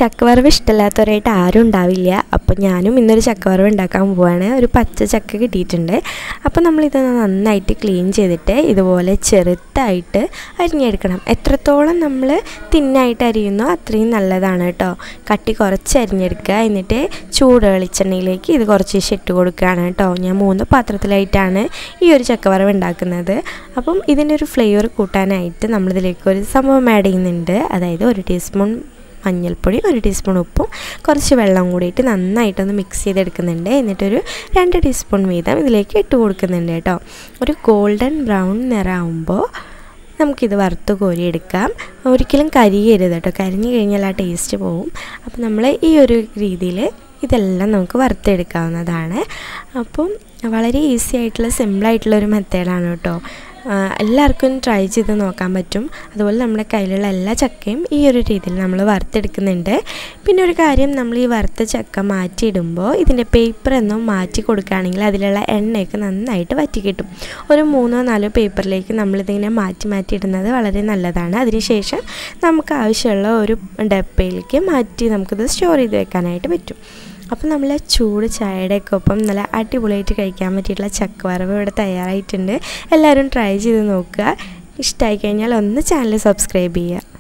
ചക്കവറവ് ഇഷ്ടമില്ലാത്തവരായിട്ട് ആരും ഉണ്ടാവില്ല അപ്പോൾ ഞാനും ഇന്നൊരു ചക്കവറവ് ഉണ്ടാക്കാൻ പോവാണ് ഒരു പച്ച ചക്ക കിട്ടിയിട്ടുണ്ട് അപ്പോൾ നമ്മളിത് നന്നായിട്ട് ക്ലീൻ ചെയ്തിട്ട് ഇതുപോലെ ചെറുതായിട്ട് അരിഞ്ഞെടുക്കണം എത്രത്തോളം നമ്മൾ തിന്നായിട്ട് അരിയുന്നോ അത്രയും നല്ലതാണ് കേട്ടോ കട്ടി കുറച്ച് അരിഞ്ഞെടുക്കുക എന്നിട്ട് ചൂട് വെളിച്ചെണ്ണയിലേക്ക് ഇത് കുറച്ച് ശേഷം ഇട്ട് കൊടുക്കുകയാണ് കേട്ടോ ഞാൻ മൂന്ന് പാത്രത്തിലായിട്ടാണ് ഈ ഒരു ചക്കവറവ് ഉണ്ടാക്കുന്നത് അപ്പം ഇതിൻ്റെ ഒരു ഫ്ലേവർ കൂട്ടാനായിട്ട് നമ്മളിതിലേക്ക് ഒരു സംഭവം ആഡ് ചെയ്യുന്നുണ്ട് അതായത് ഒരു ടീസ്പൂൺ മഞ്ഞൾപ്പൊടി ഒരു ടീസ്പൂൺ ഉപ്പും കുറച്ച് വെള്ളം കൂടിയിട്ട് നന്നായിട്ടൊന്ന് മിക്സ് ചെയ്തെടുക്കുന്നുണ്ട് എന്നിട്ടൊരു രണ്ട് ടീസ്പൂൺ വീതം ഇതിലേക്ക് ഇട്ട് കൊടുക്കുന്നുണ്ട് കേട്ടോ ഒരു ഗോൾഡൻ ബ്രൗൺ നിറമാകുമ്പോൾ നമുക്കിത് വറുത്ത് കോരിയെടുക്കാം ഒരിക്കലും കരിയരുത് കേട്ടോ കരിഞ്ഞു കഴിഞ്ഞാൽ ആ ടേസ്റ്റ് പോവും അപ്പോൾ നമ്മൾ ഈ ഒരു രീതിയിൽ ഇതെല്ലാം നമുക്ക് വറുത്തെടുക്കാവുന്നതാണ് അപ്പം വളരെ ഈസി ആയിട്ടുള്ള സിമ്പിളായിട്ടുള്ള ഒരു മെത്തേഡാണ് കേട്ടോ എല്ലാവർക്കും ട്രൈ ചെയ്ത് നോക്കാൻ പറ്റും അതുപോലെ നമ്മുടെ കയ്യിലുള്ള എല്ലാ ചക്കയും ഈ ഒരു രീതിയിൽ നമ്മൾ വറുത്തെടുക്കുന്നുണ്ട് പിന്നെ ഒരു കാര്യം നമ്മൾ ഈ വറുത്ത ചക്ക മാറ്റിയിടുമ്പോൾ ഇതിൻ്റെ പേപ്പർ ഒന്നും മാറ്റി കൊടുക്കുകയാണെങ്കിൽ അതിലുള്ള എണ്ണയൊക്കെ നന്നായിട്ട് വറ്റി കിട്ടും ഒരു മൂന്നോ നാലോ പേപ്പറിലേക്ക് നമ്മളിതിങ്ങനെ മാറ്റി മാറ്റി ഇടുന്നത് വളരെ നല്ലതാണ് അതിനുശേഷം നമുക്ക് ആവശ്യമുള്ള ഒരു ഡപ്പയിലേക്ക് മാറ്റി നമുക്കിത് സ്റ്റോർ ചെയ്ത് വെക്കാനായിട്ട് പറ്റും അപ്പം നമ്മൾ ചൂട് ചായയുടെയൊക്കെ ഒപ്പം നല്ല അടിപൊളിയായിട്ട് കഴിക്കാൻ പറ്റിയിട്ടുള്ള ചക്കവറവ് ഇവിടെ തയ്യാറായിട്ടുണ്ട് എല്ലാവരും ട്രൈ ചെയ്ത് നോക്കുക ഇഷ്ടമായി കഴിഞ്ഞാൽ ഒന്ന് ചാനൽ സബ്സ്ക്രൈബ് ചെയ്യുക